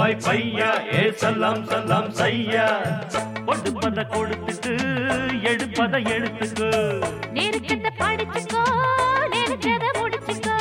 Dubai பையா ஏ சலாம் சலாம் சையா கொடுப்பத கொடுத்துட்டு எடுப்பத எடுத்துக்கு நெருக்கத்தை படிச்சுக்கோ நெருக்கதை முடிச்சுக்கோ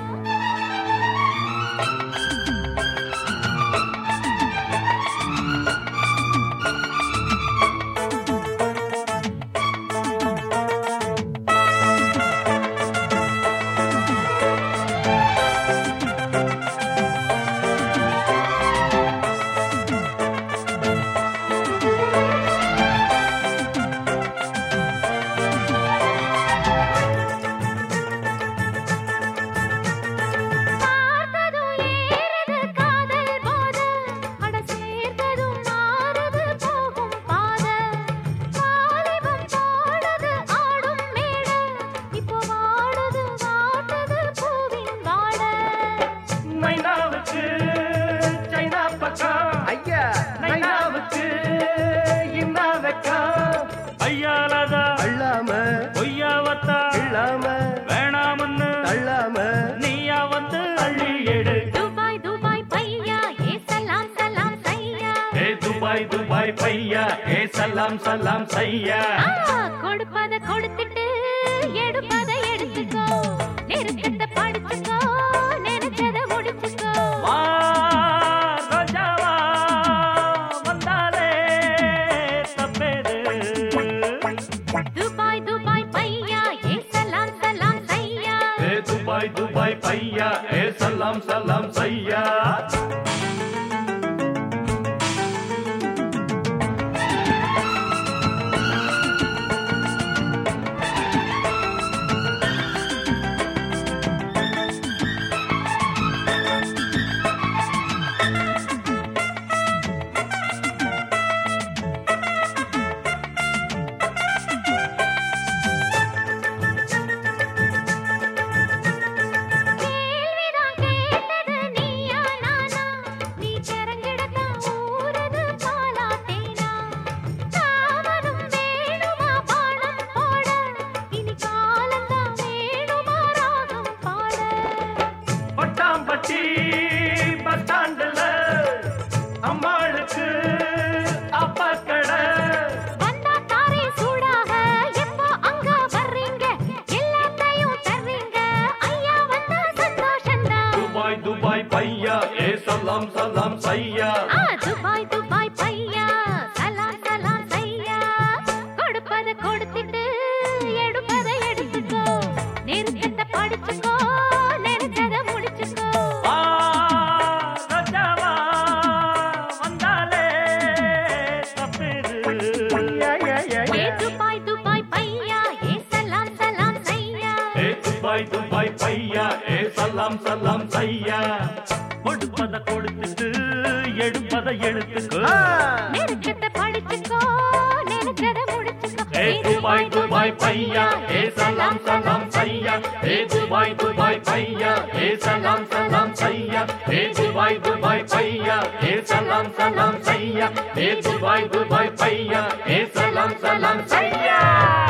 பார்த்ததும் ஏறுது காதல் போத அட சேர்ந்ததும் மாறுது போகும் பாத வாலிபம் பாடுது ஆடும் மேட இப்போ வாடுது வாட்டுது பூவின் வாட மைனாவுக்கு சைனா பக்கம் ஐயா நைனாவுக்கு இன்னா வெக்கம் ஐயாலதா அள்ளாம பொய்யாவத்தா இல்லாம வேணாமன்னு தள்ளாம நீயா வந்து அள்ளி எடு துபாய் துபாய் பையா ஏ சலாம் சலாம் சையா ஏ துபாய் துபாய் பையா ஏ சலாம் சலாம் சையா ஆ, கொடுப்பத கொடுத்துட்டு எடுப்பத எடுத்துக்கோ நெருக்கத்தை படிச்சுக்கோ நினைச்சத முடிச்சுக்கோ வா ரோஜாவா வந்தாலே தப்பேது துபாய் துபாய் பையா ஏ சலாம் சலாம் சையா ஏ துபாய் துபாய் பையா ஏ சலாம் சலாம் சையா கேள்விதான் கேட்டது நீயா நானா நீ கிறங்கிடத்தான் ஊறுது பாலா தேனா காவலும் வேணுமா பாடம் போட இனி காலந்தான் வேணுமா ராகம் பாட பட்டாம்பட்டி பஸ் ஸ்டாண்டுல அம்மாளுக்கு அப்பா கடை வந்தா தாரே சூடாக எப்போ அங்க வர்றீங்க எல்லாத்தையும் தர்றீங்க ஐயா வந்தா சந்தோஷம்தான் துபாய் துபாய் பையா ஏ சலாம் சலாம் சையா ஆ துபாய் துபாய் பையா சலாம் சலாம் சையா கொடுப்பத கொடுத்துட்டு எடுப்பத எடுத்துக்கோ நெருக்கத்தை படிச்சுக்கோ நெருக்கத முடிச்சுக்கோ ஆ ரோஜாவா வந்தாலே தப்பேது யா, யா, யா, ஏ யா. துபாய் துபாய் பையா ஏ சலாம் சலாம் சையா ஏ துபாய் துபாய் பையா ஏ சலாம் சலாம் சையா கொடுப்பத கொடுத்துட்டு எடுப்பத எடுத்துக்கு ஆ. நெருக்கத்தை படிச்சுக்கோ நெருக்கத முடிச்சுக்கோ ஏ துபாய் துபாய் பையா ஏ சலாம் சலாம் சையா ஏ துபாய் துபாய் பையா ஏ சலாம் சலாம் சையா ஏ துபாய் துபாய் பையா ஏ சலாம் சலாம் சையா ஏ துபாய் துபாய் பையா ஏ சலாம் சலாம் சையா